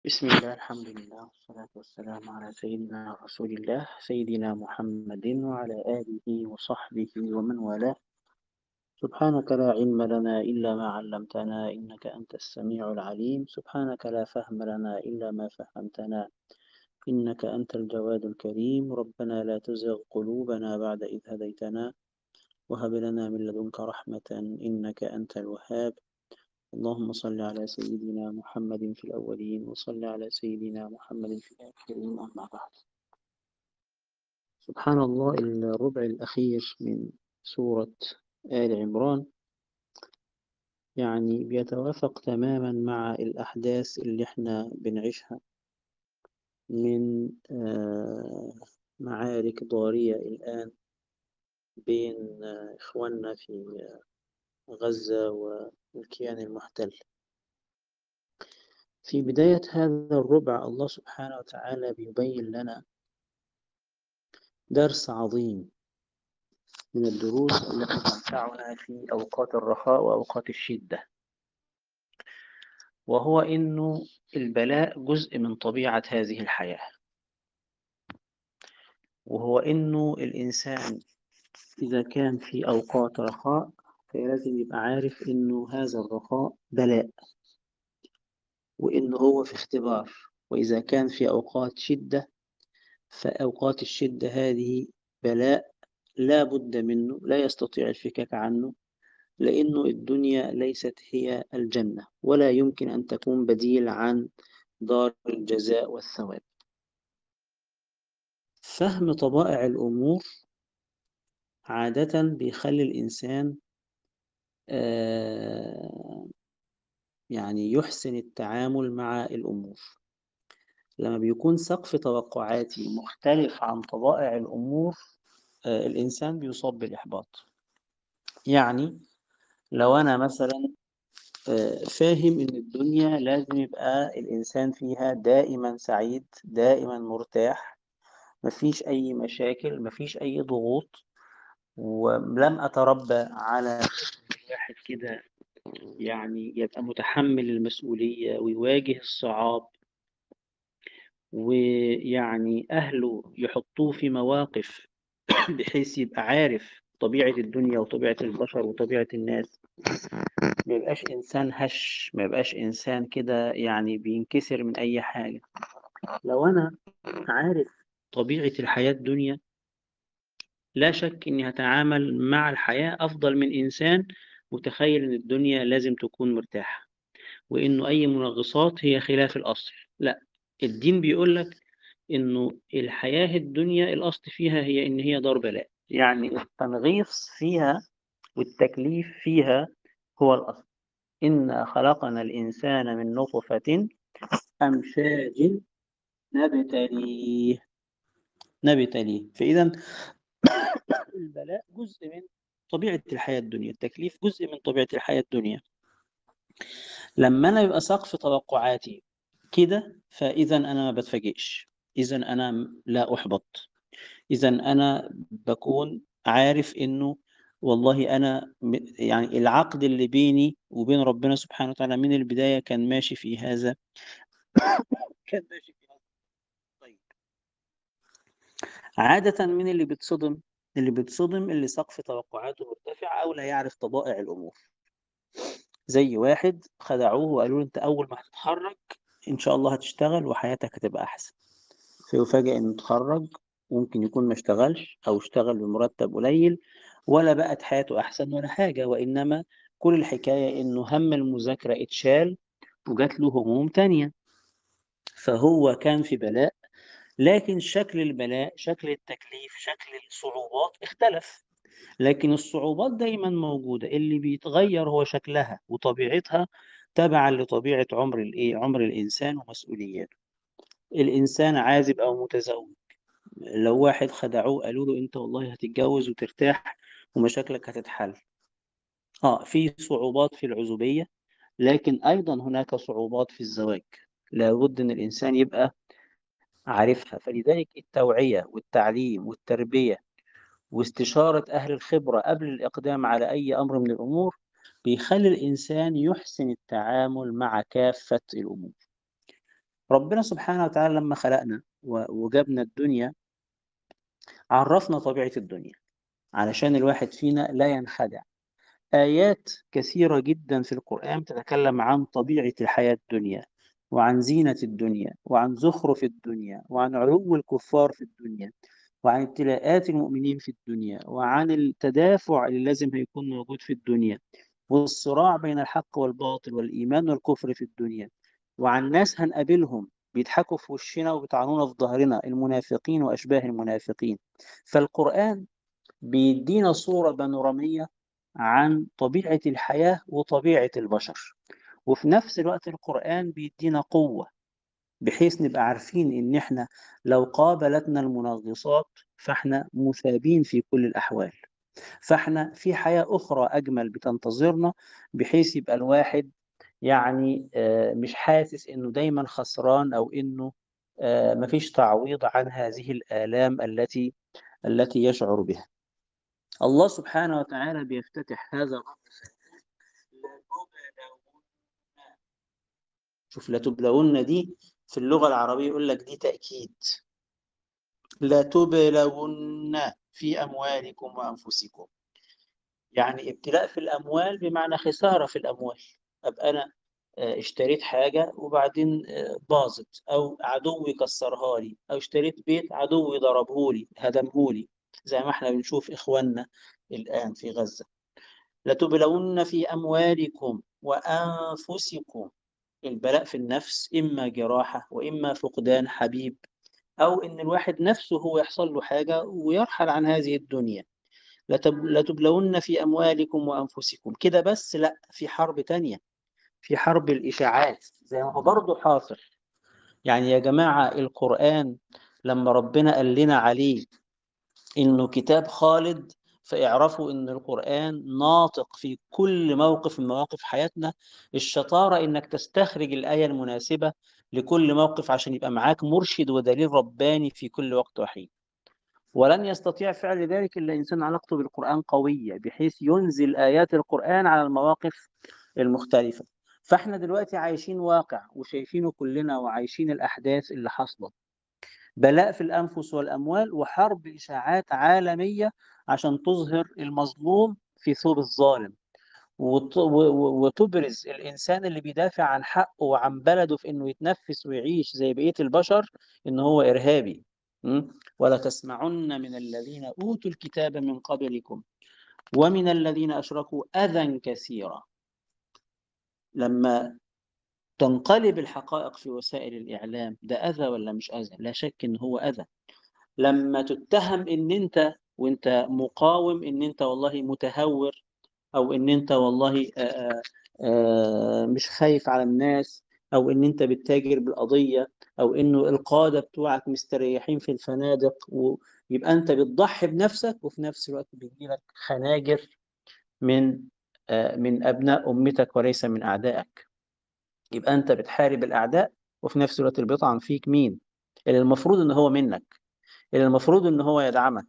بسم الله الحمد لله والصلاة والسلام على سيدنا رسول الله سيدنا محمد وعلى آله وصحبه ومن والاه سبحانك لا علم لنا إلا ما علمتنا إنك أنت السميع العليم سبحانك لا فهم لنا إلا ما فهمتنا إنك أنت الجواد الكريم ربنا لا تزغ قلوبنا بعد إذ هديتنا وهب لنا من لدنك رحمة إنك أنت الوهاب اللهم صل على سيدنا محمد في الأولين وصل على سيدنا محمد في الآخرين أما بعد سبحان الله الربع الأخير من سورة آل عمران يعني بيتوافق تماما مع الأحداث اللي احنا بنعيشها من آه، معارك ضارية الآن بين آه، إخواننا في غزة والكيان المحتل في بداية هذا الربع الله سبحانه وتعالى بيبين لنا درس عظيم من الدروس التي تنفعنا في أوقات الرخاء وأوقات الشدة وهو إنه البلاء جزء من طبيعة هذه الحياة وهو إنه الإنسان إذا كان في أوقات رخاء فلازم يبقى عارف إنه هذا الرخاء بلاء وإنه هو في اختبار وإذا كان في أوقات شدة فأوقات الشدة هذه بلاء لا بد منه لا يستطيع الفكاك عنه لأنه الدنيا ليست هي الجنة ولا يمكن أن تكون بديل عن دار الجزاء والثواب فهم طبائع الأمور عادة بيخلي الإنسان آه، يعني يحسن التعامل مع الأمور لما بيكون سقف توقعاتي مختلف عن طبائع الأمور آه، الإنسان بيصاب بالإحباط يعني لو أنا مثلا آه، فاهم إن الدنيا لازم يبقى الإنسان فيها دائما سعيد دائما مرتاح مفيش أي مشاكل مفيش أي ضغوط ولم أتربى على واحد كده يعني يبقى متحمل المسؤولية ويواجه الصعاب ويعني أهله يحطوه في مواقف بحيث يبقى عارف طبيعة الدنيا وطبيعة البشر وطبيعة الناس ما يبقاش إنسان هش ما يبقاش إنسان كده يعني بينكسر من أي حاجة لو أنا عارف طبيعة الحياة الدنيا لا شك إني هتعامل مع الحياة أفضل من إنسان متخيل إن الدنيا لازم تكون مرتاحة وإنه أي منغصات هي خلاف الأصل لا الدين بيقول لك إنه الحياة الدنيا الأصل فيها هي إن هي دار بلاء يعني التنغيص فيها والتكليف فيها هو الأصل إنا خلقنا الإنسان من نطفة أمشاج نبتليه نبتليه فإذا البلاء جزء من طبيعة الحياة الدنيا التكليف جزء من طبيعة الحياة الدنيا لما أنا يبقى سقف توقعاتي كده فإذا أنا ما بتفاجئش إذا أنا لا أحبط إذا أنا بكون عارف إنه والله أنا يعني العقد اللي بيني وبين ربنا سبحانه وتعالى من البداية كان ماشي في هذا كان ماشي في هذا طيب عادة من اللي بتصدم اللي بتصدم اللي سقف توقعاته مرتفع أو لا يعرف طبائع الأمور زي واحد خدعوه وقالوا له أنت أول ما هتتخرج إن شاء الله هتشتغل وحياتك هتبقى أحسن فيفاجئ إنه اتخرج ممكن يكون ما اشتغلش أو اشتغل بمرتب قليل ولا بقت حياته أحسن ولا حاجة وإنما كل الحكاية إنه هم المذاكرة اتشال وجات له هموم تانية فهو كان في بلاء لكن شكل البلاء شكل التكليف شكل الصعوبات اختلف لكن الصعوبات دايما موجودة اللي بيتغير هو شكلها وطبيعتها تبعا لطبيعة عمر الايه عمر الإنسان ومسؤولياته الإنسان عازب أو متزوج لو واحد خدعوه قالوا له أنت والله هتتجوز وترتاح ومشاكلك هتتحل اه في صعوبات في العزوبية لكن أيضا هناك صعوبات في الزواج لابد أن الإنسان يبقى عارفها فلذلك التوعية والتعليم والتربية واستشارة أهل الخبرة قبل الإقدام على أي أمر من الأمور بيخلي الإنسان يحسن التعامل مع كافة الأمور ربنا سبحانه وتعالى لما خلقنا وجابنا الدنيا عرفنا طبيعة الدنيا علشان الواحد فينا لا ينخدع آيات كثيرة جدا في القرآن تتكلم عن طبيعة الحياة الدنيا وعن زينة الدنيا وعن زخرف الدنيا وعن علو الكفار في الدنيا وعن ابتلاءات المؤمنين في الدنيا وعن التدافع اللي لازم هيكون موجود في الدنيا والصراع بين الحق والباطل والإيمان والكفر في الدنيا وعن ناس هنقابلهم بيضحكوا في وشنا وبيطعنونا في ظهرنا المنافقين وأشباه المنافقين فالقرآن بيدينا صورة بانورامية عن طبيعة الحياة وطبيعة البشر وفي نفس الوقت القرآن بيدينا قوة بحيث نبقى عارفين إن إحنا لو قابلتنا المنغصات فإحنا مثابين في كل الأحوال فإحنا في حياة أخرى أجمل بتنتظرنا بحيث يبقى الواحد يعني مش حاسس إنه دايما خسران أو إنه مفيش تعويض عن هذه الآلام التي التي يشعر بها الله سبحانه وتعالى بيفتتح هذا الأمر شوف لتبلون دي في اللغة العربية يقول لك دي تأكيد لتبلون في أموالكم وأنفسكم يعني ابتلاء في الأموال بمعنى خسارة في الأموال أبقى أنا اشتريت حاجة وبعدين باظت أو عدوي كسرها لي أو اشتريت بيت عدوي ضربه لي هدمه لي زي ما احنا بنشوف إخواننا الآن في غزة لتبلون في أموالكم وأنفسكم البلاء في النفس إما جراحة وإما فقدان حبيب أو إن الواحد نفسه هو يحصل له حاجة ويرحل عن هذه الدنيا لتبلون في أموالكم وأنفسكم كده بس لا في حرب تانية في حرب الإشاعات زي ما هو برضه حاصل يعني يا جماعة القرآن لما ربنا قال لنا عليه إنه كتاب خالد فاعرفوا ان القرآن ناطق في كل موقف من مواقف حياتنا الشطارة انك تستخرج الآية المناسبة لكل موقف عشان يبقى معاك مرشد ودليل رباني في كل وقت وحين ولن يستطيع فعل ذلك إلا إنسان علاقته بالقرآن قوية بحيث ينزل آيات القرآن على المواقف المختلفة فاحنا دلوقتي عايشين واقع وشايفينه كلنا وعايشين الأحداث اللي حصلت بلاء في الأنفس والأموال وحرب إشاعات عالمية عشان تظهر المظلوم في ثوب الظالم وتبرز الإنسان اللي بيدافع عن حقه وعن بلده في إنه يتنفس ويعيش زي بقية البشر إن هو إرهابي ولا تسمعن من الذين أوتوا الكتاب من قبلكم ومن الذين أشركوا أذى كثيرا لما تنقلب الحقائق في وسائل الإعلام ده أذى ولا مش أذى لا شك إن هو أذى لما تتهم إن أنت وأنت مقاوم إن أنت والله متهور أو إن أنت والله آآ آآ مش خايف على الناس أو إن أنت بتتاجر بالقضية أو إنه القادة بتوعك مستريحين في الفنادق ويبقى أنت بتضحي بنفسك وفي نفس الوقت بيجيلك خناجر من من أبناء أمتك وليس من أعدائك يبقى أنت بتحارب الأعداء وفي نفس الوقت اللي بيطعن فيك مين؟ اللي المفروض إن هو منك اللي المفروض إن هو يدعمك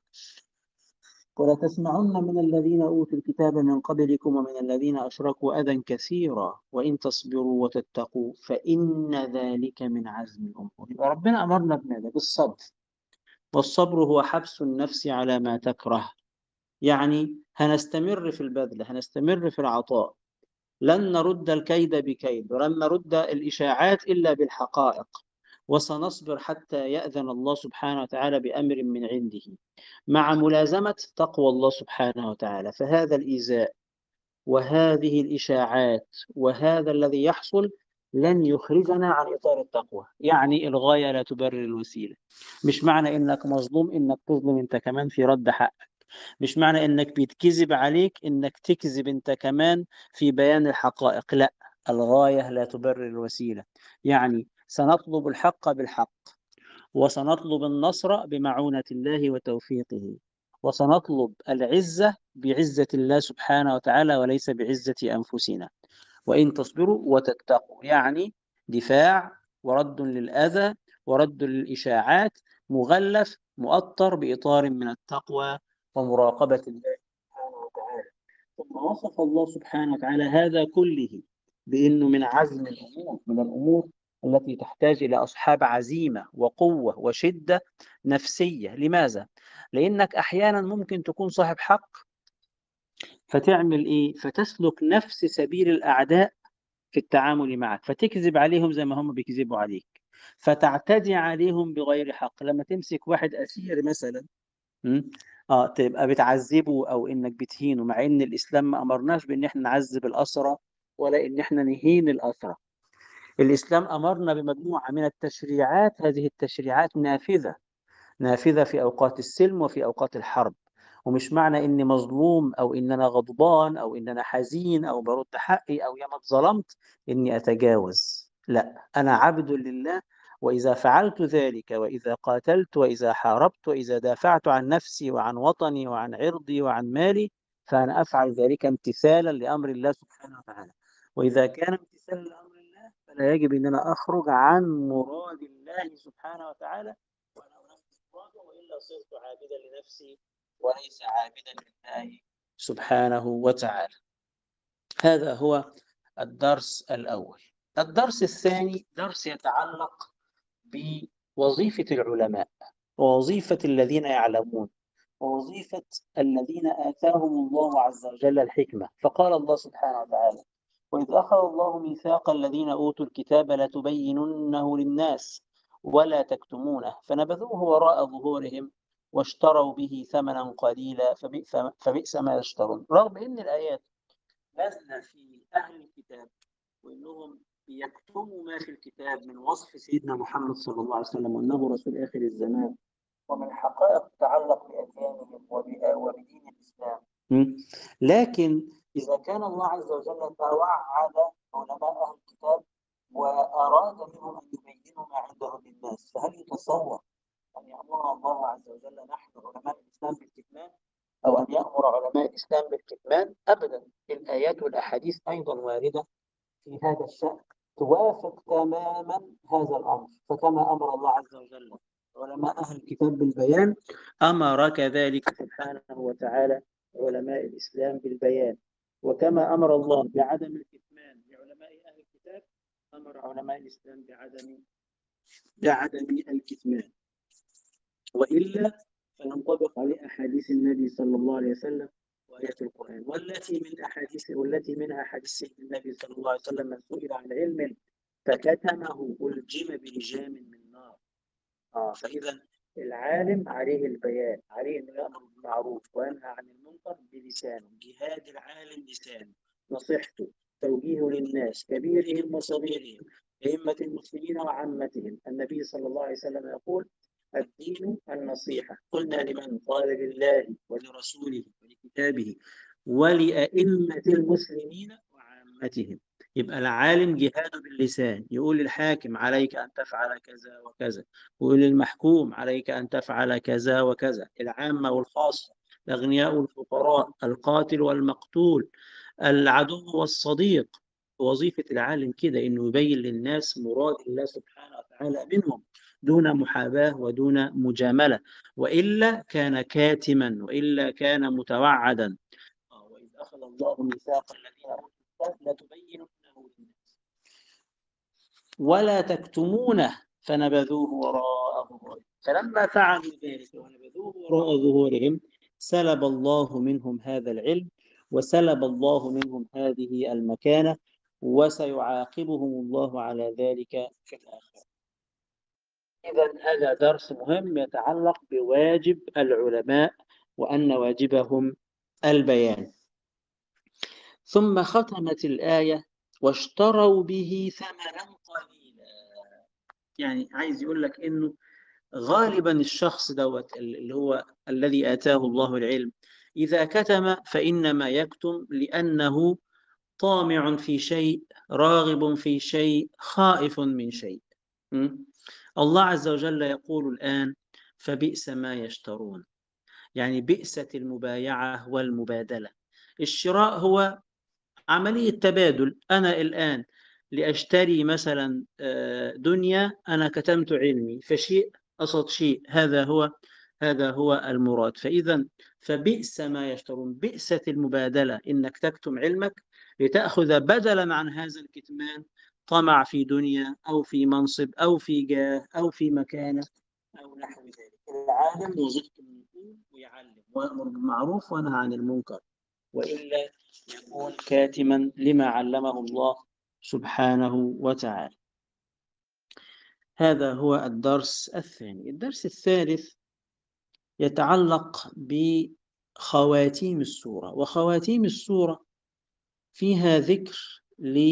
ولا تسمعن من الذين أوتوا الكتاب من قبلكم ومن الذين أشركوا أذى كثيرا وإن تصبروا وتتقوا فإن ذلك من عزم الأمور يبقى ربنا أمرنا بماذا؟ بالصبر والصبر هو حبس النفس على ما تكره يعني هنستمر في البذل هنستمر في العطاء لن نرد الكيد بكيد ولن نرد الإشاعات إلا بالحقائق وسنصبر حتى يأذن الله سبحانه وتعالى بأمر من عنده مع ملازمة تقوى الله سبحانه وتعالى فهذا الإيذاء وهذه الإشاعات وهذا الذي يحصل لن يخرجنا عن إطار التقوى يعني الغاية لا تبرر الوسيلة مش معنى إنك مظلوم إنك تظلم أنت كمان في رد حقك مش معنى إنك بيتكذب عليك إنك تكذب أنت كمان في بيان الحقائق لا الغاية لا تبرر الوسيلة يعني سنطلب الحق بالحق وسنطلب النصر بمعونة الله وتوفيقه وسنطلب العزة بعزة الله سبحانه وتعالى وليس بعزة أنفسنا وإن تصبروا وتتقوا يعني دفاع ورد للأذى ورد للإشاعات مغلف مؤطر بإطار من التقوى ومراقبة الله سبحانه وتعالى ثم وصف الله سبحانه وتعالى هذا كله بأنه من عزم الأمور من الأمور التي تحتاج إلى أصحاب عزيمة وقوة وشدة نفسية لماذا؟ لأنك أحيانا ممكن تكون صاحب حق فتعمل إيه؟ فتسلك نفس سبيل الأعداء في التعامل معك فتكذب عليهم زي ما هم بيكذبوا عليك فتعتدي عليهم بغير حق لما تمسك واحد أسير مثلا اه تبقى بتعذبه او انك بتهينه مع ان الاسلام ما امرناش بان احنا نعذب الاسرى ولا ان احنا نهين الاسرى الاسلام امرنا بمجموعه من التشريعات هذه التشريعات نافذه نافذه في اوقات السلم وفي اوقات الحرب ومش معنى اني مظلوم او ان انا غضبان او ان انا حزين او برد حقي او ياما اتظلمت اني اتجاوز لا انا عبد لله وإذا فعلت ذلك وإذا قاتلت وإذا حاربت وإذا دافعت عن نفسي وعن وطني وعن عرضي وعن مالي فأنا أفعل ذلك امتثالا لأمر الله سبحانه وتعالى وإذا كان امتثالا لأمر الله فلا يجب أن أنا أخرج عن مراد الله سبحانه وتعالى وأنا أنفذ مراده وإلا صرت عابدا لنفسي وليس عابدا لله سبحانه وتعالى هذا هو الدرس الأول الدرس الثاني درس يتعلق بوظيفة العلماء ووظيفة الذين يعلمون ووظيفة الذين آتاهم الله عز وجل الحكمة فقال الله سبحانه وتعالى وإذ أخذ الله ميثاق الذين أوتوا الكتاب لتبيننه للناس ولا تكتمونه فنبذوه وراء ظهورهم واشتروا به ثمنا قليلا فبئس, فبئس ما يشترون رغم أن الآيات نزل في أهل الكتاب وأنهم يكتموا ما في الكتاب من وصف سيدنا محمد صلى الله عليه وسلم وأنه رسول آخر الزمان ومن حقائق تتعلق بأديانهم وبدين الإسلام لكن إذا كان الله عز وجل توعد علماء أهل الكتاب وأراد منهم أن يبينوا ما عندهم للناس فهل يتصور أن يأمر الله عز وجل نحن علماء الإسلام بالكتمان أو أن يأمر علماء الإسلام بالكتمان أبدا الآيات والأحاديث أيضا واردة في هذا الشأن توافق تماما هذا الأمر فكما أمر الله عز وجل علماء أهل الكتاب بالبيان أمر كذلك سبحانه وتعالى علماء الإسلام بالبيان وكما أمر الله بعدم الكتمان لعلماء أهل الكتاب أمر علماء الإسلام بعدم بعدم الكتمان وإلا فينطبق عليه أحاديث النبي صلى الله عليه وسلم وآيات القرآن والتي من أحاديث والتي منها حديث سيد النبي صلى الله عليه وسلم من سئل عن علم فكتمه ألجم بلجام من نار آه فإذا العالم عليه البيان عليه أنه يأمر بالمعروف وينهى عن المنكر بلسانه جهاد العالم لسانه نصيحته توجيه للناس كبيرهم وصغيرهم أئمة المسلمين وعامتهم النبي صلى الله عليه وسلم يقول الدين النصيحة قلنا لمن قال لله ولرسوله ولكتابه ولأئمة المسلمين وعامتهم يبقى العالم جهاده باللسان يقول للحاكم عليك أن تفعل كذا وكذا ويقول للمحكوم عليك أن تفعل كذا وكذا العامة والخاصة الأغنياء والفقراء القاتل والمقتول العدو والصديق وظيفة العالم كده إنه يبين للناس مراد الله سبحانه وتعالى منهم دون محاباة ودون مجاملة وإلا كان كاتما وإلا كان متوعدا آه، وإذ أخذ الله ميثاق الذين أوتوا الكتاب لتبيننه للناس ولا تكتمونه فنبذوه وراء ظهورهم فلما فعلوا ذلك ونبذوه وراء ظهورهم سلب الله منهم هذا العلم وسلب الله منهم هذه المكانة وسيعاقبهم الله على ذلك في الآخرة إذا هذا درس مهم يتعلق بواجب العلماء وأن واجبهم البيان ثم ختمت الآية واشتروا به ثمنا قليلا يعني عايز يقول لك إنه غالبا الشخص دوت اللي هو الذي آتاه الله العلم إذا كتم فإنما يكتم لأنه طامع في شيء راغب في شيء خائف من شيء الله عز وجل يقول الآن فبئس ما يشترون يعني بئست المبايعة والمبادلة الشراء هو عملية تبادل أنا الآن لأشتري مثلا آه، دنيا أنا كتمت علمي فشيء أصد شيء هذا هو هذا هو المراد فإذا فبئس ما يشترون بئست المبادلة إنك تكتم علمك لتأخذ بدلا عن هذا الكتمان طمع في دنيا أو في منصب أو في جاه أو في مكانة أو نحو ذلك العالم وظيفته يقول ويعلم ويأمر بالمعروف وينهى عن المنكر وإلا يكون كاتما لما علمه الله سبحانه وتعالى هذا هو الدرس الثاني الدرس الثالث يتعلق بخواتيم السورة وخواتيم السورة فيها ذكر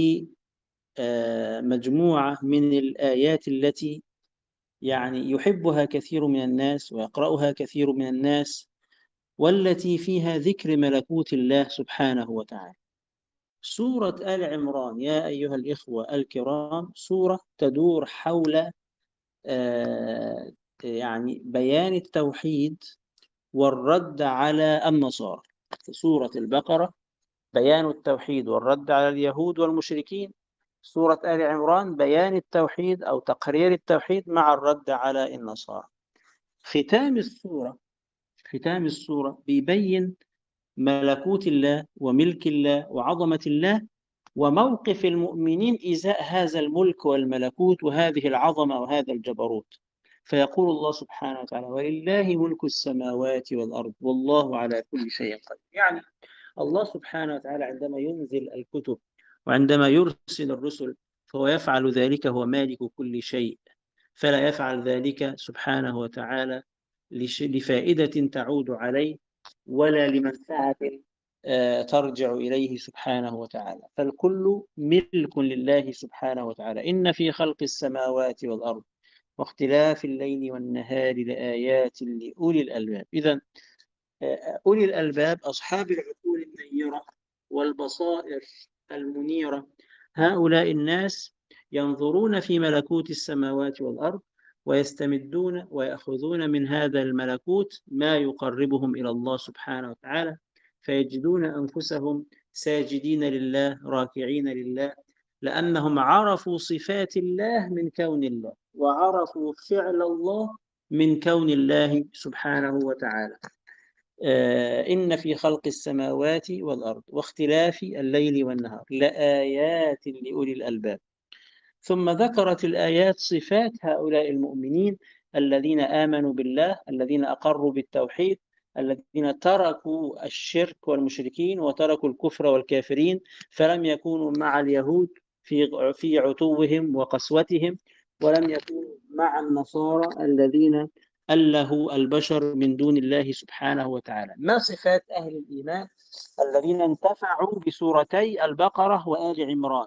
لمجموعة من الآيات التي يعني يحبها كثير من الناس ويقرأها كثير من الناس والتي فيها ذكر ملكوت الله سبحانه وتعالى سورة آل عمران يا أيها الإخوة الكرام سورة تدور حول آه، يعني بيان التوحيد والرد على النصارى في سورة البقرة بيان التوحيد والرد على اليهود والمشركين سورة آل عمران بيان التوحيد أو تقرير التوحيد مع الرد على النصارى ختام السورة ختام السورة بيبين ملكوت الله وملك الله وعظمة الله وموقف المؤمنين إزاء هذا الملك والملكوت وهذه العظمة وهذا الجبروت فيقول الله سبحانه وتعالى ولله ملك السماوات والأرض والله على كل شيء قدير يعني الله سبحانه وتعالى عندما ينزل الكتب وعندما يرسل الرسل فهو يفعل ذلك هو مالك كل شيء فلا يفعل ذلك سبحانه وتعالى لفائدة تعود عليه ولا لمنفعة آه، ترجع إليه سبحانه وتعالى فالكل ملك لله سبحانه وتعالى إن في خلق السماوات والأرض واختلاف الليل والنهار لآيات لأولي الألباب إذا آه، أولي الألباب أصحاب العقول النيرة والبصائر المنيرة هؤلاء الناس ينظرون في ملكوت السماوات والأرض ويستمدون ويأخذون من هذا الملكوت ما يقربهم إلى الله سبحانه وتعالى فيجدون أنفسهم ساجدين لله راكعين لله لأنهم عرفوا صفات الله من كون الله وعرفوا فعل الله من كون الله سبحانه وتعالى آه، إن في خلق السماوات والأرض واختلاف الليل والنهار لآيات لأولي الألباب ثم ذكرت الآيات صفات هؤلاء المؤمنين الذين آمنوا بالله الذين أقروا بالتوحيد الذين تركوا الشرك والمشركين وتركوا الكفر والكافرين فلم يكونوا مع اليهود في في عتوهم وقسوتهم ولم يكونوا مع النصارى الذين أله البشر من دون الله سبحانه وتعالى ما صفات أهل الإيمان الذين انتفعوا بسورتي البقرة وآل عمران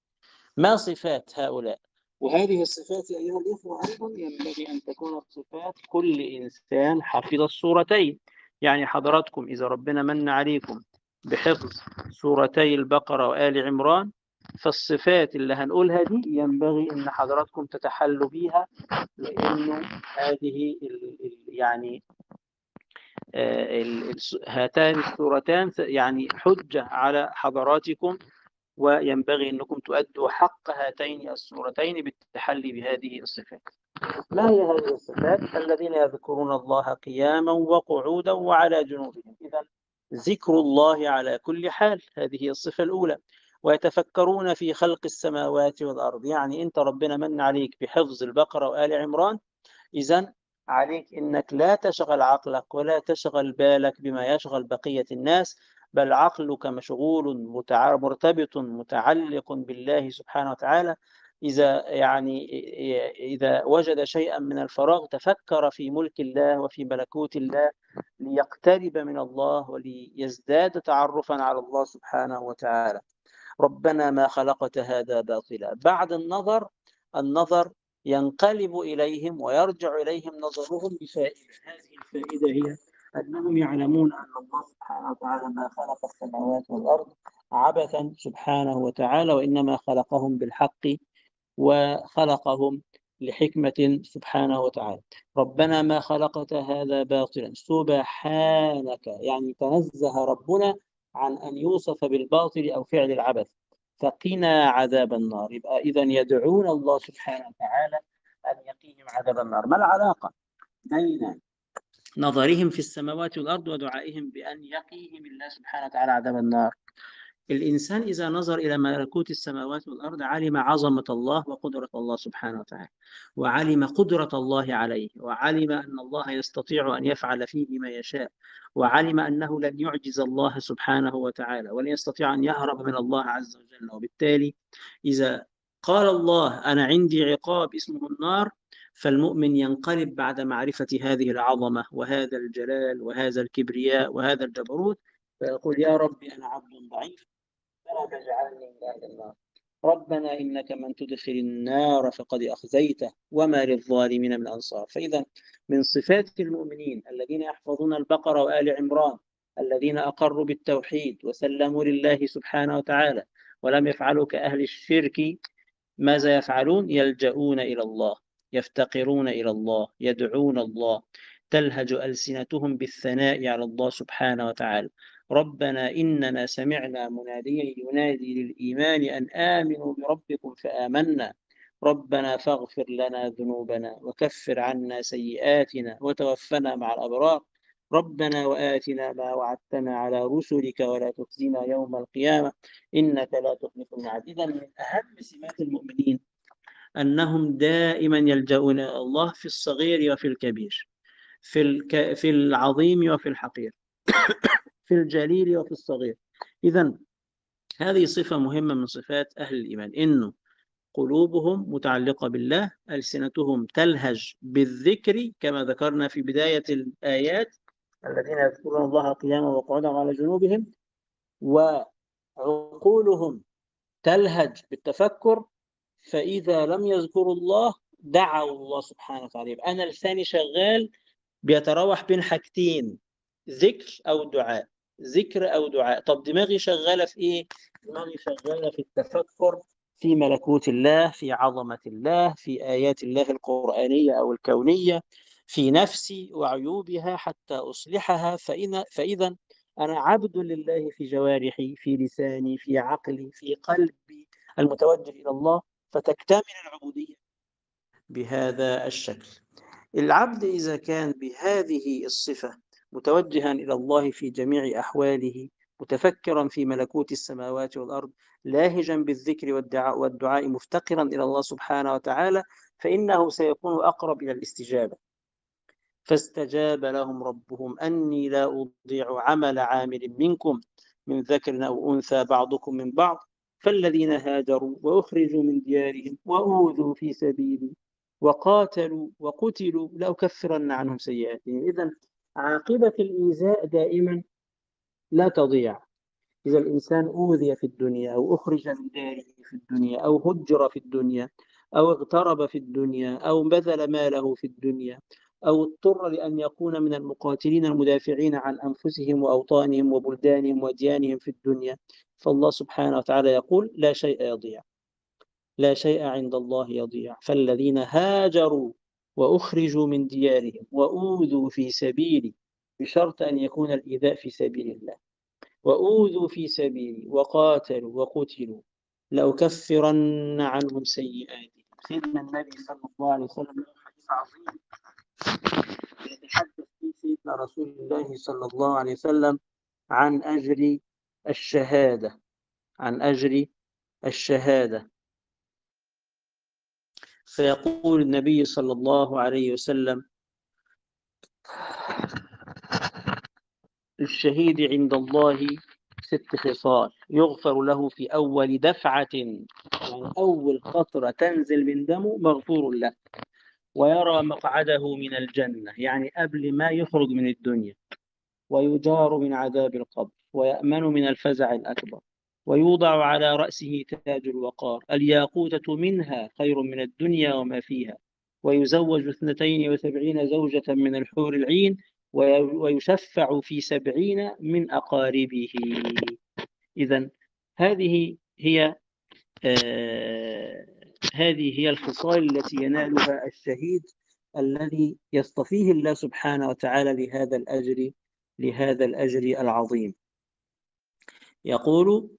ما صفات هؤلاء وهذه الصفات يا أيها الإخوة أيضا ينبغي أن تكون صفات كل إنسان حفظ السورتين يعني حضراتكم إذا ربنا من عليكم بحفظ سورتي البقرة وآل عمران فالصفات اللي هنقولها دي ينبغي ان حضراتكم تتحلوا بيها لانه هذه ال ال يعني آه، ال هاتان السورتان يعني حجة على حضراتكم وينبغي أنكم تؤدوا حق هاتين السورتين بالتحلي بهذه الصفات ما هي هذه الصفات؟ الذين يذكرون الله قياما وقعودا وعلى جنوبهم إذا ذكر الله على كل حال هذه الصفة الأولى ويتفكرون في خلق السماوات والأرض يعني أنت ربنا من عليك بحفظ البقرة وآل عمران إذا عليك أنك لا تشغل عقلك ولا تشغل بالك بما يشغل بقية الناس بل عقلك مشغول مرتبط متعلق بالله سبحانه وتعالى إذا يعني إذا وجد شيئا من الفراغ تفكر في ملك الله وفي ملكوت الله ليقترب من الله وليزداد تعرفا على الله سبحانه وتعالى ربنا ما خلقت هذا باطلا بعد النظر النظر ينقلب إليهم ويرجع إليهم نظرهم بفائدة هذه الفائدة هي أنهم يعلمون أن الله سبحانه وتعالى ما خلق السماوات والأرض عبثا سبحانه وتعالى وإنما خلقهم بالحق وخلقهم لحكمة سبحانه وتعالى ربنا ما خلقت هذا باطلا سبحانك يعني تنزه ربنا عن أن يوصف بالباطل أو فعل العبث فقنا عذاب النار يبقى إذا يدعون الله سبحانه وتعالى أن يقيهم عذاب النار ما العلاقة بين نظرهم في السماوات والأرض ودعائهم بأن يقيهم الله سبحانه وتعالى عذاب النار الإنسان إذا نظر إلى ملكوت السماوات والأرض علم عظمة الله وقدرة الله سبحانه وتعالى وعلم قدرة الله عليه وعلم أن الله يستطيع أن يفعل فيه ما يشاء وعلم أنه لن يعجز الله سبحانه وتعالى ولن يستطيع أن يهرب من الله عز وجل وبالتالي إذا قال الله أنا عندي عقاب اسمه النار فالمؤمن ينقلب بعد معرفة هذه العظمة وهذا الجلال وهذا الكبرياء وهذا الجبروت فيقول يا ربي أنا عبد ضعيف فلا تجعلني من أهل النار ربنا إنك من تدخل النار فقد أخزيته وما للظالمين من أنصار فإذا من صفات المؤمنين الذين يحفظون البقرة وآل عمران الذين أقروا بالتوحيد وسلموا لله سبحانه وتعالى ولم يفعلوا كأهل الشرك ماذا يفعلون يلجؤون إلى الله يفتقرون إلى الله يدعون الله تلهج ألسنتهم بالثناء على الله سبحانه وتعالى ربنا إننا سمعنا مناديا ينادي للإيمان أن آمنوا بربكم فآمنا ربنا فاغفر لنا ذنوبنا وكفر عنا سيئاتنا وتوفنا مع الأبرار ربنا وآتنا ما وعدتنا على رسلك ولا تخزنا يوم القيامة إنك لا تخلف الميعاد إذا من أهم سمات المؤمنين أنهم دائما يلجؤون إلى الله في الصغير وفي الكبير في, الك... في العظيم وفي الحقير في الجليل وفي الصغير إذا هذه صفة مهمة من صفات أهل الإيمان إنه قلوبهم متعلقة بالله ألسنتهم تلهج بالذكر كما ذكرنا في بداية الآيات الذين يذكرون الله قياما وقعودا على جنوبهم وعقولهم تلهج بالتفكر فإذا لم يذكروا الله دعوا الله سبحانه وتعالى أنا لساني شغال بيتراوح بين حاجتين ذكر أو دعاء ذكر أو دعاء طب دماغي شغالة في إيه؟ دماغي شغالة في التفكر في ملكوت الله في عظمة الله في آيات الله القرآنية أو الكونية في نفسي وعيوبها حتى أصلحها فإن فإذا أنا عبد لله في جوارحي في لساني في عقلي في قلبي المتوجه إلى الله فتكتمل العبودية بهذا الشكل العبد إذا كان بهذه الصفة متوجها إلى الله في جميع أحواله متفكرا في ملكوت السماوات والأرض لاهجا بالذكر والدعاء, والدعاء مفتقرا إلى الله سبحانه وتعالى فإنه سيكون أقرب إلى الاستجابة فاستجاب لهم ربهم أني لا أضيع عمل عامل منكم من ذكر أو أنثى بعضكم من بعض فالذين هاجروا وأخرجوا من ديارهم وأوذوا في سبيلي وقاتلوا وقتلوا لأكفرن عنهم سيئاتهم إذا عاقبة الإيذاء دائما لا تضيع إذا الإنسان أوذي في الدنيا أو أخرج من داره في الدنيا أو هجر في الدنيا أو اغترب في الدنيا أو بذل ماله في الدنيا أو اضطر لأن يكون من المقاتلين المدافعين عن أنفسهم وأوطانهم وبلدانهم وديانهم في الدنيا فالله سبحانه وتعالى يقول لا شيء يضيع لا شيء عند الله يضيع فالذين هاجروا وأخرجوا من ديارهم وأوذوا في سبيلي بشرط أن يكون الإيذاء في سبيل الله وأوذوا في سبيلي وقاتلوا وقتلوا لأكفرن عنهم سيئاتهم سيدنا النبي صلى الله عليه وسلم حديث عظيم يتحدث فيه سيدنا رسول الله صلى الله عليه وسلم عن أجر الشهادة عن أجر الشهادة فيقول النبي صلى الله عليه وسلم الشهيد عند الله ست خصال يغفر له في أول دفعة يعني أول قطرة تنزل من دمه مغفور له ويرى مقعده من الجنة يعني قبل ما يخرج من الدنيا ويجار من عذاب القبر ويأمن من الفزع الأكبر ويوضع على رأسه تاج الوقار الياقوتة منها خير من الدنيا وما فيها ويزوج اثنتين وسبعين زوجة من الحور العين ويشفع في سبعين من أقاربه إذا هذه هي آه هذه هي الخصال التي ينالها الشهيد الذي يصطفيه الله سبحانه وتعالى لهذا الأجر لهذا الأجر العظيم يقول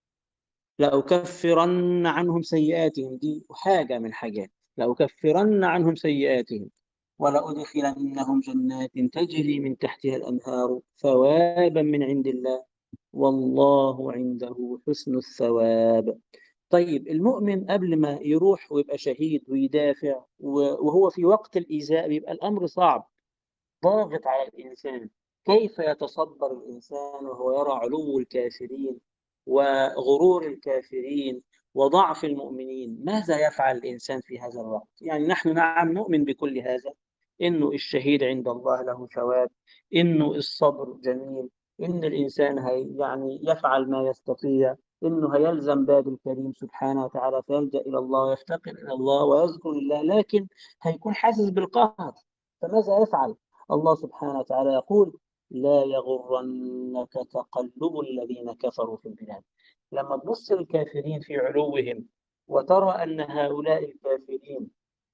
لأكفرن عنهم سيئاتهم دي حاجة من حاجات لأكفرن عنهم سيئاتهم ولأدخلنهم جنات تجري من تحتها الأنهار ثوابا من عند الله والله عنده حسن الثواب طيب المؤمن قبل ما يروح ويبقى شهيد ويدافع وهو في وقت الإيذاء بيبقى الأمر صعب ضاغط على الإنسان كيف يتصبر الإنسان وهو يرى علو الكافرين وغرور الكافرين وضعف المؤمنين ماذا يفعل الإنسان في هذا الوقت يعني نحن نعم نؤمن بكل هذا إنه الشهيد عند الله له ثواب إنه الصبر جميل إن الإنسان هي يعني يفعل ما يستطيع إنه هيلزم باب الكريم سبحانه وتعالى فيلجأ إلى الله ويفتقر إلى الله ويذكر الله لكن هيكون حاسس بالقهر فماذا يفعل؟ الله سبحانه وتعالى يقول لا يغرنك تقلب الذين كفروا في البلاد لما تبص الكافرين في علوهم وترى أن هؤلاء الكافرين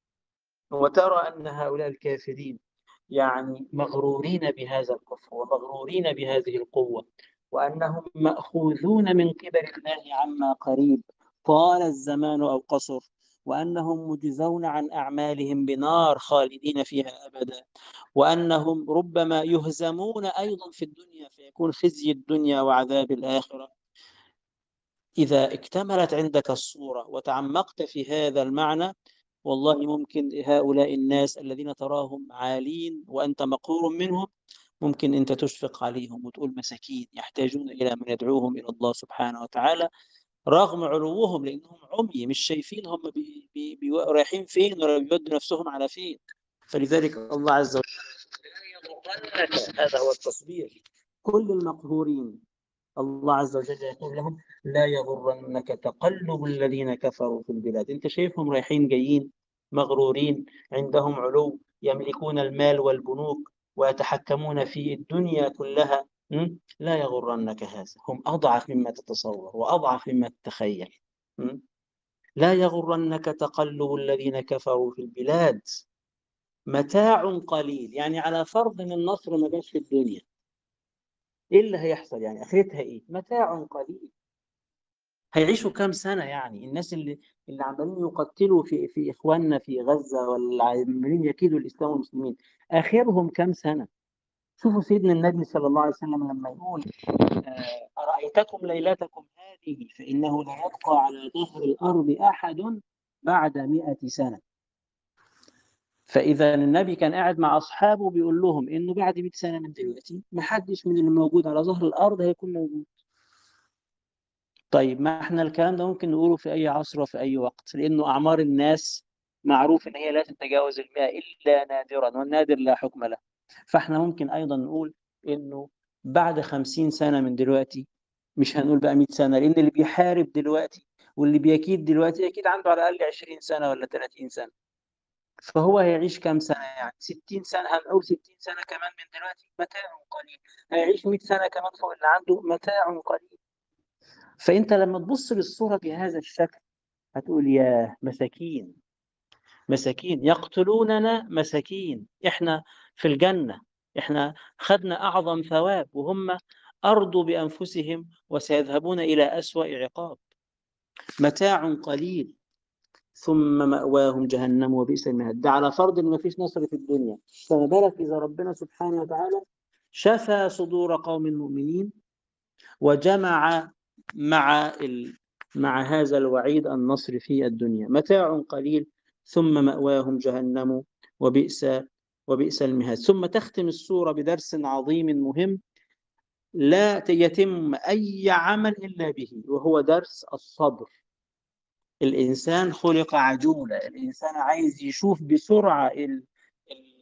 وترى أن هؤلاء الكافرين يعني مغرورين بهذا الكفر ومغرورين بهذه القوة وأنهم مأخوذون من قبل الله عما قريب طال الزمان أو قصر وأنهم مجزون عن أعمالهم بنار خالدين فيها أبدا وأنهم ربما يهزمون أيضا في الدنيا فيكون خزي الدنيا وعذاب الآخرة إذا اكتملت عندك الصورة وتعمقت في هذا المعنى والله ممكن هؤلاء الناس الذين تراهم عالين وأنت مقهور منهم ممكن أنت تشفق عليهم وتقول مساكين يحتاجون إلى من يدعوهم إلى الله سبحانه وتعالى رغم علوهم لأنهم عمي مش شايفين هم بي بي بي رايحين فين ولا بيودوا نفسهم على فين فلذلك الله عز وجل هذا هو التصبير كل المقهورين الله عز وجل يقول لهم لا يغرنك تقلب الذين كفروا في البلاد انت شايفهم رايحين جايين مغرورين عندهم علو يملكون المال والبنوك ويتحكمون في الدنيا كلها لا يغرنك هذا هم أضعف مما تتصور وأضعف مما تتخيل لا يغرنك تقلب الذين كفروا في البلاد متاع قليل يعني على فرض ان النصر ما جاش في الدنيا ايه اللي هيحصل يعني اخرتها ايه متاع قليل هيعيشوا كام سنه يعني الناس اللي اللي عمالين يقتلوا في في اخواننا في غزه ولا عمالين يكيدوا الاسلام والمسلمين اخرهم كام سنه شوفوا سيدنا النبي صلى الله عليه وسلم لما يقول آه، أرأيتكم ليلتكم هذه فإنه لا يبقى على ظهر الأرض أحد بعد مئة سنة فإذا النبي كان قاعد مع أصحابه بيقول لهم إنه بعد 100 سنة من دلوقتي ما حدش من اللي موجود على ظهر الأرض هيكون موجود طيب ما احنا الكلام ده ممكن نقوله في أي عصر وفي أي وقت لأنه أعمار الناس معروف إن هي لا تتجاوز المئة إلا نادرا والنادر لا حكم له فاحنا ممكن أيضا نقول إنه بعد 50 سنة من دلوقتي مش هنقول بقى 100 سنة لأن اللي بيحارب دلوقتي واللي بيكيد دلوقتي أكيد عنده على الأقل 20 سنة ولا 30 سنة فهو هيعيش كام سنة يعني 60 سنة هنقول 60 سنة كمان من دلوقتي متاع قليل هيعيش 100 سنة كمان فوق اللي عنده متاع قليل فأنت لما تبص للصورة بهذا الشكل هتقول يا مساكين مساكين يقتلوننا مساكين احنا في الجنة احنا خدنا أعظم ثواب وهم أرضوا بأنفسهم وسيذهبون إلى أسوأ عقاب متاع قليل ثم مأواهم جهنم وبئس المهد ده على فرض ان مفيش نصر في الدنيا فما بالك اذا ربنا سبحانه وتعالى شفى صدور قوم مؤمنين وجمع مع ال... مع هذا الوعيد النصر في الدنيا متاع قليل ثم مأواهم جهنم وبئس وبئس المهاد ثم تختم السورة بدرس عظيم مهم لا يتم أي عمل إلا به وهو درس الصبر الإنسان خلق عجولا الإنسان عايز يشوف بسرعة ال... ال...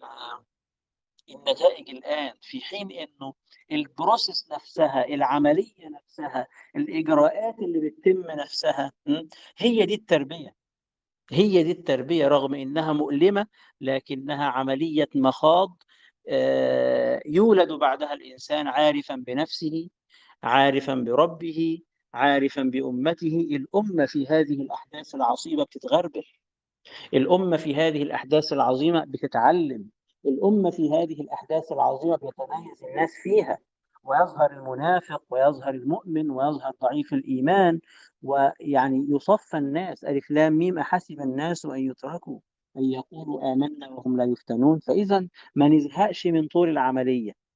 النتائج الآن في حين أنه البروسيس نفسها العملية نفسها الإجراءات اللي بتتم نفسها هي دي التربية هي دي التربية رغم إنها مؤلمة لكنها عملية مخاض آه، يولد بعدها الإنسان عارفا بنفسه عارفا بربه عارفا بأمته الأمة في هذه الأحداث العصيبة بتتغربل الأمة في هذه الأحداث العظيمة بتتعلم الأمة في هذه الأحداث العظيمة بيتميز الناس فيها ويظهر المنافق ويظهر المؤمن ويظهر ضعيف الإيمان ويعني يصفى الناس ألف لام ميم أحسب الناس أن يتركوا أن يقولوا آمنا وهم لا يفتنون فإذا ما نزهقش من طول العملية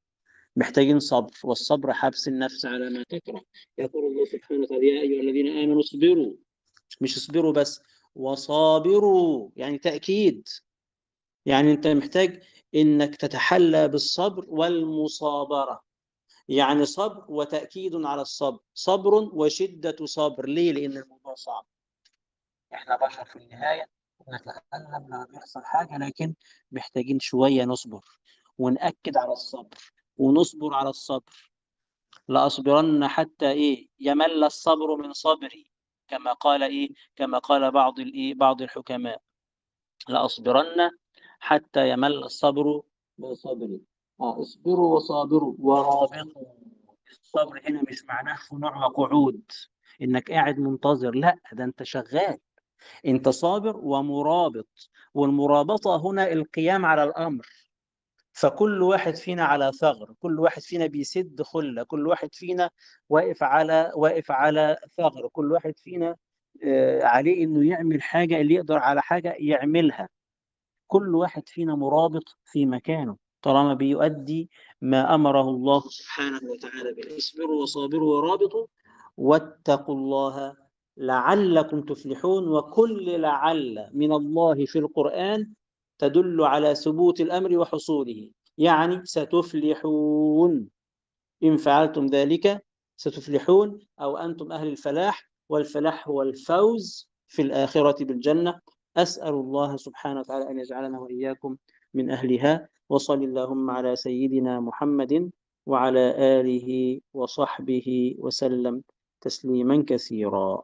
محتاجين صبر والصبر حبس النفس على ما تكره يقول الله سبحانه وتعالى يا أيها الذين آمنوا اصبروا مش اصبروا بس وصابروا يعني تأكيد يعني أنت محتاج إنك تتحلى بالصبر والمصابرة يعني صبر وتأكيد على الصبر صبر وشدة صبر ليه؟ لأن الموضوع صعب إحنا بشر في النهاية نتألم لما بيحصل حاجة لكن محتاجين شوية نصبر ونأكد على الصبر ونصبر على الصبر لأصبرن حتى إيه يمل الصبر من صبري كما قال إيه كما قال بعض الإيه بعض الحكماء لأصبرن حتى يمل الصبر من صبري آه اصبروا وصابروا ورابطوا الصبر هنا مش معناه خنوع وقعود انك قاعد منتظر لا ده انت شغال انت صابر ومرابط والمرابطة هنا القيام على الأمر فكل واحد فينا على ثغر كل واحد فينا بيسد خلة كل واحد فينا واقف على واقف على ثغر كل واحد فينا آه، عليه انه يعمل حاجة اللي يقدر على حاجة يعملها كل واحد فينا مرابط في مكانه طالما بيؤدي ما أمره الله سبحانه وتعالى به اصبروا وصابروا ورابطوا واتقوا الله لعلكم تفلحون وكل لعل من الله في القرآن تدل على ثبوت الأمر وحصوله يعني ستفلحون إن فعلتم ذلك ستفلحون أو أنتم أهل الفلاح والفلاح هو الفوز في الآخرة بالجنة أسأل الله سبحانه وتعالى أن يجعلنا وإياكم من أهلها وصل اللهم على سيدنا محمد وعلى آله وصحبه وسلم تسليما كثيرا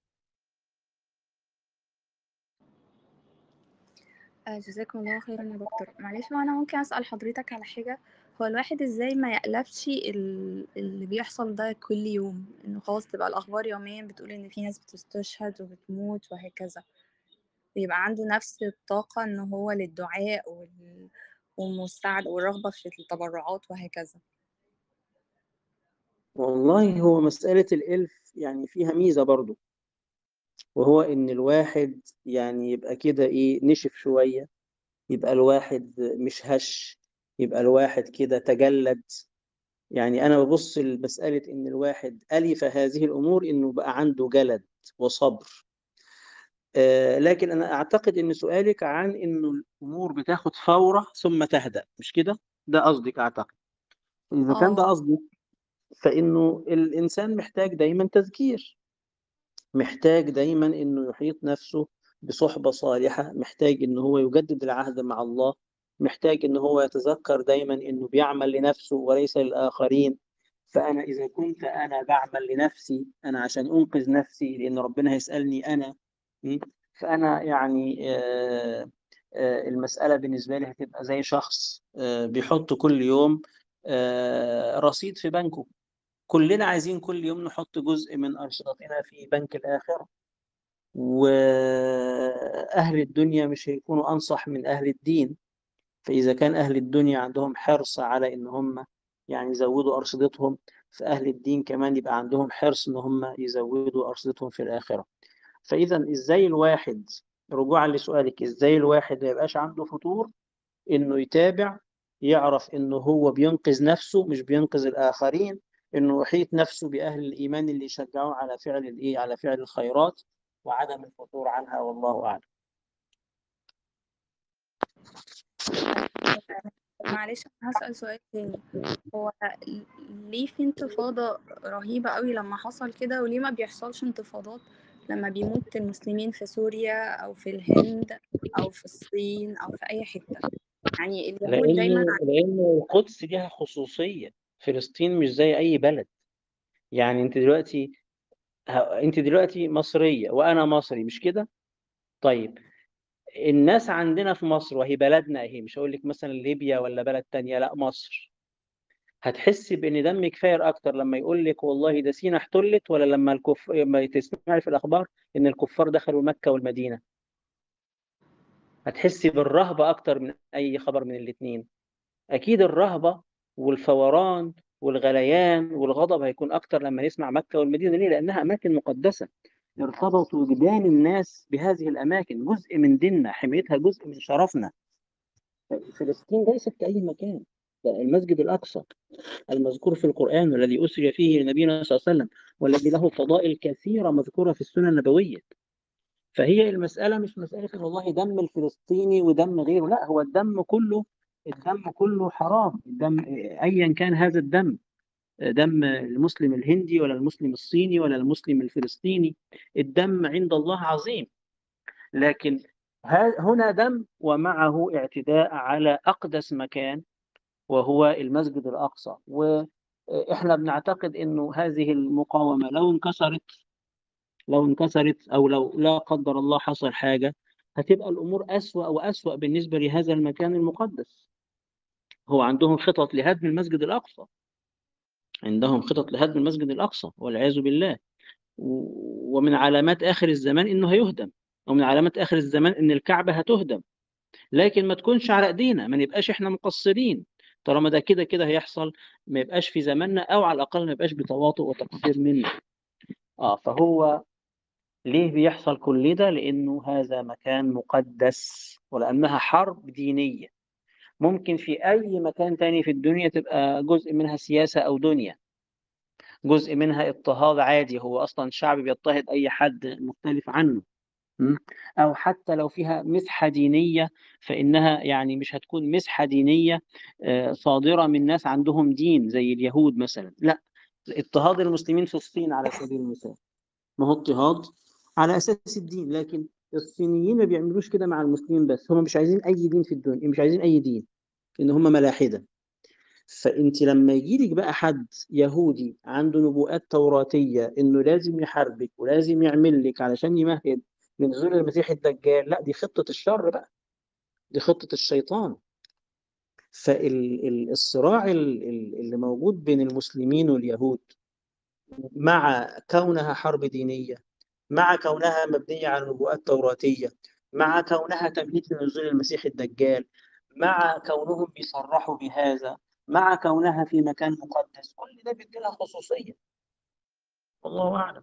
آه، جزاكم الله خيرا يا دكتور معلش بقى انا ممكن اسال حضرتك على حاجه هو الواحد ازاي ما يقلبش ال- اللي بيحصل ده كل يوم انه خلاص تبقى الاخبار يوميا بتقول ان في ناس بتستشهد وبتموت وهكذا ويبقى عنده نفس الطاقه ان هو للدعاء وال- والمساعدة والرغبة في التبرعات وهكذا والله هو مسألة الإلف يعني فيها ميزة برضو وهو إن الواحد يعني يبقى كده إيه نشف شوية يبقى الواحد مش هش يبقى الواحد كده تجلد يعني أنا ببص لمسألة إن الواحد ألف هذه الأمور إنه بقى عنده جلد وصبر آه لكن أنا أعتقد إن سؤالك عن إنه الأمور بتاخد فورة ثم تهدأ مش كده؟ ده قصدك أعتقد إذا كان ده اه قصدي فإنه الإنسان محتاج دايما تذكير محتاج دايما إنه يحيط نفسه بصحبة صالحة محتاج إنه هو يجدد العهد مع الله محتاج إنه هو يتذكر دايما إنه بيعمل لنفسه وليس للآخرين فأنا إذا كنت أنا بعمل لنفسي أنا عشان أنقذ نفسي لأن ربنا هيسألني أنا م? فأنا يعني آه، آه، المسألة بالنسبة لي هتبقى زي شخص آه، بيحط كل يوم آه، رصيد في بنكه كلنا عايزين كل يوم نحط جزء من أرصدتنا في بنك الآخرة وأهل الدنيا مش هيكونوا أنصح من أهل الدين فإذا كان أهل الدنيا عندهم حرص على إن هم يعني يزودوا أرصدتهم فأهل الدين كمان يبقى عندهم حرص إن هم يزودوا أرصدتهم في الآخرة فإذا إزاي الواحد رجوعا لسؤالك إزاي الواحد ما يبقاش عنده فطور إنه يتابع يعرف إنه هو بينقذ نفسه مش بينقذ الآخرين إنه يحيط نفسه بأهل الإيمان اللي يشجعوه على فعل الإيه على فعل الخيرات وعدم الفتور عنها والله أعلم معلش أنا هسأل سؤال تاني هو ليه في انتفاضة رهيبة قوي لما حصل كده وليه ما بيحصلش انتفاضات لما بيموت المسلمين في سوريا أو في الهند أو في الصين أو في أي حتة يعني اليهود دايما لأن لأن القدس ليها خصوصية فلسطين مش زي أي بلد يعني أنت دلوقتي ه- أنت دلوقتي مصرية وأنا مصري مش كده؟ طيب الناس عندنا في مصر وهي بلدنا اهي مش هقول لك مثلا ليبيا ولا بلد تانية لا مصر هتحسي بان دمك فاير اكتر لما يقول لك والله ده سينا احتلت ولا لما الكف لما تسمعي في الاخبار ان الكفار دخلوا مكة والمدينة هتحسي بالرهبة اكتر من اي خبر من الاثنين اكيد الرهبة والفوران والغليان والغضب هيكون اكتر لما نسمع مكة والمدينة ليه لانها اماكن مقدسة ارتبط وجدان الناس بهذه الاماكن جزء من ديننا حمايتها جزء من شرفنا فلسطين ليست كأي مكان المسجد الأقصى المذكور في القرآن والذي أسري فيه نبينا صلى الله عليه وسلم والذي له فضائل كثيرة مذكورة في السنة النبوية فهي المسألة مش مسألة إن والله دم الفلسطيني ودم غيره لا هو الدم كله الدم كله حرام الدم أيا كان هذا الدم دم المسلم الهندي ولا المسلم الصيني ولا المسلم الفلسطيني الدم عند الله عظيم لكن هنا دم ومعه اعتداء على أقدس مكان وهو المسجد الأقصى وإحنا بنعتقد أنه هذه المقاومة لو انكسرت لو انكسرت أو لو لا قدر الله حصل حاجة هتبقى الأمور أسوأ وأسوأ بالنسبة لهذا المكان المقدس هو عندهم خطط لهدم المسجد الأقصى عندهم خطط لهدم المسجد الأقصى والعياذ بالله ومن علامات آخر الزمان إنه هيهدم ومن علامات آخر الزمان إن الكعبة هتهدم لكن ما تكونش على ايدينا ما نبقاش احنا مقصرين طالما ده كده كده هيحصل ما يبقاش في زماننا او على الاقل ما يبقاش بتواطؤ وتقصير منا اه فهو ليه بيحصل كل ده لانه هذا مكان مقدس ولانها حرب دينيه ممكن في اي مكان تاني في الدنيا تبقى جزء منها سياسه او دنيا جزء منها اضطهاد عادي هو اصلا شعب بيضطهد اي حد مختلف عنه أو حتى لو فيها مسحة دينية فإنها يعني مش هتكون مسحة دينية صادرة من ناس عندهم دين زي اليهود مثلا لا اضطهاد المسلمين في الصين على سبيل المثال ما هو اضطهاد على أساس الدين لكن الصينيين ما بيعملوش كده مع المسلمين بس هم مش عايزين أي دين في الدنيا مش عايزين أي دين إن هم ملاحدة فأنت لما يجي لك بقى حد يهودي عنده نبوءات توراتية إنه لازم يحاربك ولازم يعمل لك علشان يمهد لنزول المسيح الدجال لا دي خطة الشر بقى دي خطة الشيطان فالصراع اللي موجود بين المسلمين واليهود مع كونها حرب دينية مع كونها مبنية على نبوءات توراتية مع كونها تمهيد لنزول المسيح الدجال مع كونهم بيصرحوا بهذا مع كونها في مكان مقدس كل ده بيدي لها خصوصية والله أعلم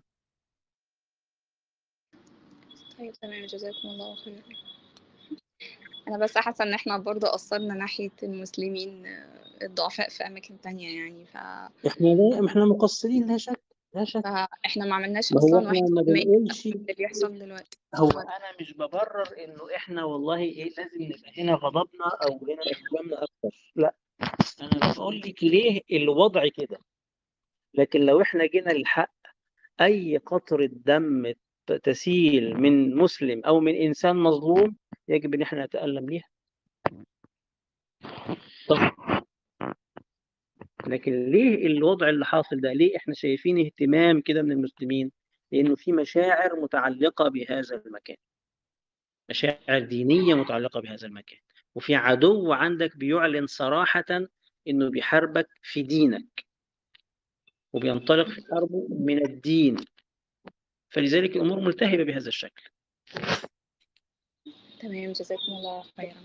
طيب تمام جزاكم الله خير انا بس حاسه ان احنا برضه قصرنا ناحيه المسلمين الضعفاء في اماكن تانية يعني ف احنا لا احنا مقصرين لا شك لا شك فاحنا ما عملناش ما هو اصلا احنا واحد ما في المية بنقولش اللي بيحصل دلوقتي هو انا مش ببرر انه احنا والله ايه لازم نبقى هنا غضبنا او هنا اهتمامنا اكتر لا انا بقول لك ليه الوضع كده لكن لو احنا جينا للحق اي قطره دم تسيل من مسلم او من انسان مظلوم يجب ان احنا نتالم ليها طب لكن ليه الوضع اللي حاصل ده ليه احنا شايفين اهتمام كده من المسلمين لانه في مشاعر متعلقه بهذا المكان مشاعر دينيه متعلقه بهذا المكان وفي عدو عندك بيعلن صراحه انه بيحاربك في دينك وبينطلق في حربه من الدين فلذلك الامور ملتهبه بهذا الشكل تمام جزاكم الله خيرا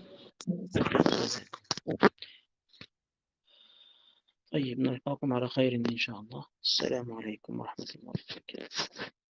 طيب نلقاكم على خير إن شاء الله السلام عليكم ورحمة الله وبركاته